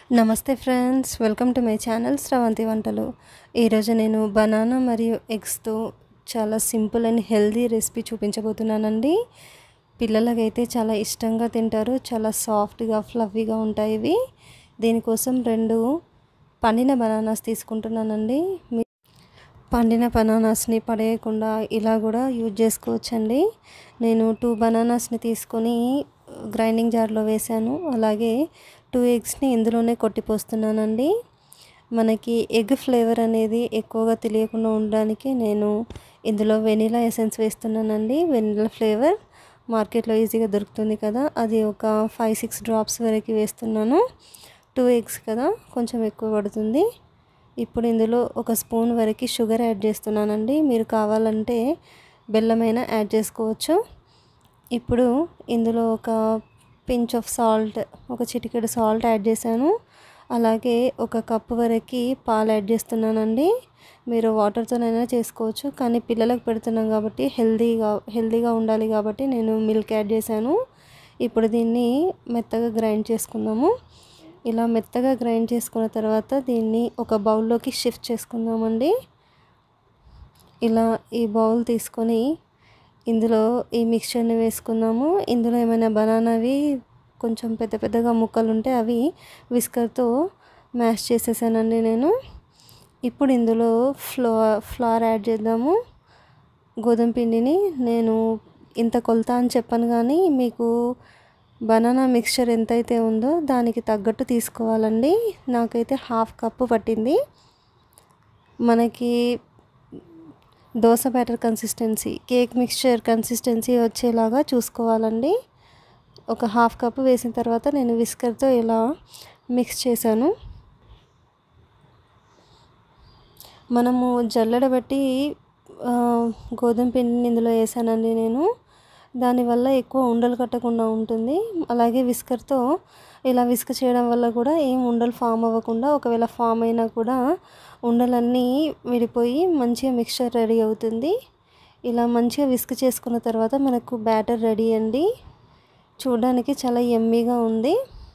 నమస్తే friends welcome to my channel Sravanthi Vantalu ఈరోజు నేను బనానా మరియు ఎగ్స్తో చాలా సింపుల్ అండ్ హెల్దీ రెసిపీ చూపించబోతున్నానండి పిల్లలకైతే చాలా ఇష్టంగా తింటారు చాలా సాఫ్ట్గా ఫ్లఫీగా ఉంటాయి ఇవి దీనికోసం రెండు పండిన బనానాస్ తీసుకుంటున్నానండి మీ పండిన బనానాస్ని పడేయకుండా ఇలా కూడా యూజ్ చేసుకోవచ్చండి నేను టూ బనానాస్ని తీసుకొని గ్రైండింగ్ జార్లో వేశాను అలాగే టూ ఎగ్స్ని ఇందులోనే కొట్టిపోస్తున్నానండి మనకి ఎగ్ ఫ్లేవర్ అనేది ఎక్కువగా తెలియకుండా ఉండడానికి నేను ఇందులో వెనీలా ఎసెన్స్ వేస్తున్నానండి వెనీలా ఫ్లేవర్ మార్కెట్లో ఈజీగా దొరుకుతుంది కదా అది ఒక ఫైవ్ సిక్స్ డ్రాప్స్ వరకు వేస్తున్నాను టూ ఎగ్స్ కదా కొంచెం ఎక్కువ పడుతుంది ఇప్పుడు ఇందులో ఒక స్పూన్ వరకు షుగర్ యాడ్ చేస్తున్నానండి మీరు కావాలంటే బెల్లమైనా యాడ్ చేసుకోవచ్చు ఇప్పుడు ఇందులో ఒక పించ్ ఆఫ్ సాల్ట్ ఒక చిటికెడు సాల్ట్ యాడ్ చేశాను అలాగే ఒక కప్పు వరకు పాలు యాడ్ చేస్తున్నానండి మీరు వాటర్తోనైనా చేసుకోవచ్చు కానీ పిల్లలకు పెడుతున్నాం కాబట్టి హెల్దీగా హెల్దీగా ఉండాలి కాబట్టి నేను మిల్క్ యాడ్ చేశాను ఇప్పుడు దీన్ని మెత్తగా గ్రైండ్ చేసుకుందాము ఇలా మెత్తగా గ్రైండ్ చేసుకున్న తర్వాత దీన్ని ఒక బౌల్లోకి షిఫ్ట్ చేసుకుందామండి ఇలా ఈ బౌల్ తీసుకొని ఇందులో ఈ మిక్చర్ని వేసుకుందాము ఇందులో ఏమైనా బనానావి కొంచెం పెద్ద పెద్దగా ముక్కలు ఉంటే అవి విస్కర్తో మ్యాష్ చేసేసానండి నేను ఇప్పుడు ఇందులో ఫ్లో ఫ్లవర్ యాడ్ చేద్దాము గోధుమ పిండిని నేను ఇంత కొలత అని చెప్పాను కానీ మీకు బనానా మిక్చర్ ఎంతైతే ఉందో దానికి తగ్గట్టు తీసుకోవాలండి నాకైతే హాఫ్ కప్పు పట్టింది మనకి dosa batter consistency cake mixture consistency వచ్చేలాగా చూసుకోవాలండి ఒక హాఫ్ కప్ వేసిన తర్వాత నేను విస్కర్తో ఇలా మిక్స్ చేశాను మనము జల్లెడ బట్టి గోధుమ పిండిని ఇందులో వేసానండి నేను దానివల్ల ఎక్కువ ఉండలు కట్టకుండా ఉంటుంది అలాగే విస్కర్తో ఇలా విస్క్ చేయడం వల్ల కూడా ఏం ఉండలు ఫామ్ అవ్వకుండా ఒకవేళ ఫామ్ అయినా కూడా ఉండలన్నీ విడిపోయి మంచిగా మిక్చర్ రెడీ అవుతుంది ఇలా మంచిగా విస్క్ చేసుకున్న తర్వాత మనకు బ్యాటర్ రెడీ అండి చూడడానికి చాలా ఎమ్మీగా ఉంది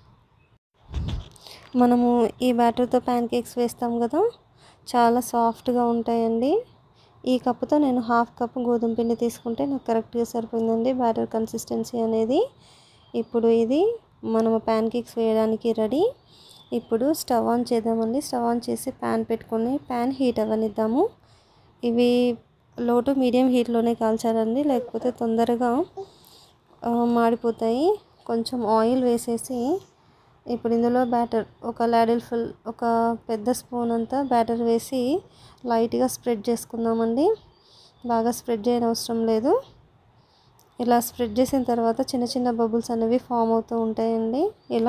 మనము ఈ బ్యాటర్తో ప్యాన్ కేక్స్ వేస్తాం కదా చాలా సాఫ్ట్గా ఉంటాయండి ఈ కప్పుతో నేను హాఫ్ కప్ గోధుమ పిండి తీసుకుంటే నాకు కరెక్ట్గా సరిపోయిందండి బ్యాటర్ కన్సిస్టెన్సీ అనేది ఇప్పుడు ఇది మనము ప్యాన్ కేక్స్ వేయడానికి రెడీ ఇప్పుడు స్టవ్ ఆన్ చేద్దామండి స్టవ్ ఆన్ చేసి ప్యాన్ పెట్టుకొని ప్యాన్ హీట్ అవ్వనిద్దాము ఇవి లో టు మీడియం హీట్లోనే కాల్చాలండి లేకపోతే తొందరగా మాడిపోతాయి కొంచెం ఆయిల్ వేసేసి ఇప్పుడు ఇందులో బ్యాటర్ ఒక లాడిల్ ఫుల్ ఒక పెద్ద స్పూన్ అంతా బ్యాటర్ వేసి లైట్గా స్ప్రెడ్ చేసుకుందామండి బాగా స్ప్రెడ్ చేయని అవసరం లేదు ఇలా స్ప్రెడ్ చేసిన తర్వాత చిన్న చిన్న బబుల్స్ అనేవి ఫామ్ అవుతూ ఉంటాయండి ఇలా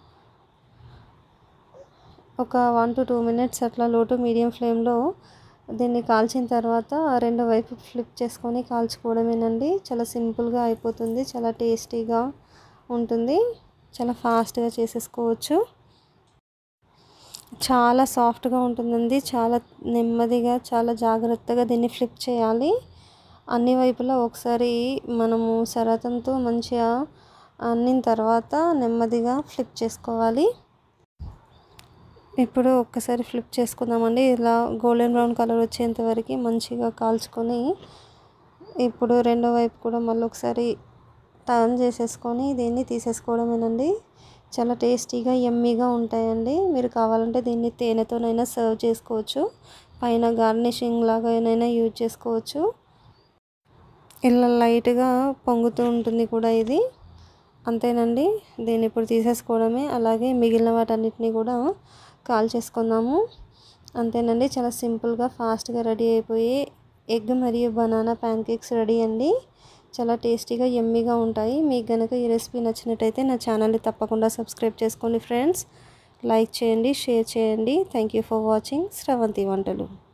ఒక వన్ టు టూ మినిట్స్ అట్లా లో టు మీడియం ఫ్లేమ్లో దీన్ని కాల్చిన తర్వాత రెండో వైపు ఫ్లిప్ చేసుకొని కాల్చుకోవడమేనండి చాలా సింపుల్గా అయిపోతుంది చాలా టేస్టీగా ఉంటుంది చాలా ఫాస్ట్గా చేసేసుకోవచ్చు చాలా సాఫ్ట్గా ఉంటుందండి చాలా నెమ్మదిగా చాలా జాగ్రత్తగా దీన్ని ఫ్లిప్ చేయాలి అన్ని వైపులా ఒకసారి మనము సరతంతో మంచిగా అన్నిన తర్వాత నెమ్మదిగా ఫ్లిప్ చేసుకోవాలి ఇప్పుడు ఒక్కసారి ఫ్లిప్ చేసుకుందామండి ఇలా గోల్డెన్ బ్రౌన్ కలర్ వచ్చేంత వరకు మంచిగా కాల్చుకొని ఇప్పుడు రెండో వైపు కూడా మళ్ళీ ఒకసారి టర్న్ చేసేసుకొని దీన్ని తీసేసుకోవడమేనండి చాలా టేస్టీగా ఎమ్మీగా ఉంటాయండి మీరు కావాలంటే దీన్ని తేనెతోనైనా సర్వ్ చేసుకోవచ్చు పైన గార్నిషింగ్ లాగానైనా యూజ్ చేసుకోవచ్చు ఇలా లైట్గా పొంగుతూ ఉంటుంది కూడా ఇది అంతేనండి దీన్ని ఇప్పుడు తీసేసుకోవడమే అలాగే మిగిలిన వాటన్నిటిని కూడా కాల్ చేసుకుందాము అంతేనండి చాలా సింపుల్గా ఫాస్ట్గా రెడీ అయిపోయి ఎగ్ మరియు బనానా ప్యాన్ కేక్స్ రెడీ అండి చాలా టేస్టీగా ఎమ్మీగా ఉంటాయి మీకు కనుక ఈ రెసిపీ నచ్చినట్టయితే నా ఛానల్ని తప్పకుండా సబ్స్క్రైబ్ చేసుకోండి ఫ్రెండ్స్ లైక్ చేయండి షేర్ చేయండి thank you for watching Sravanthi వంటలు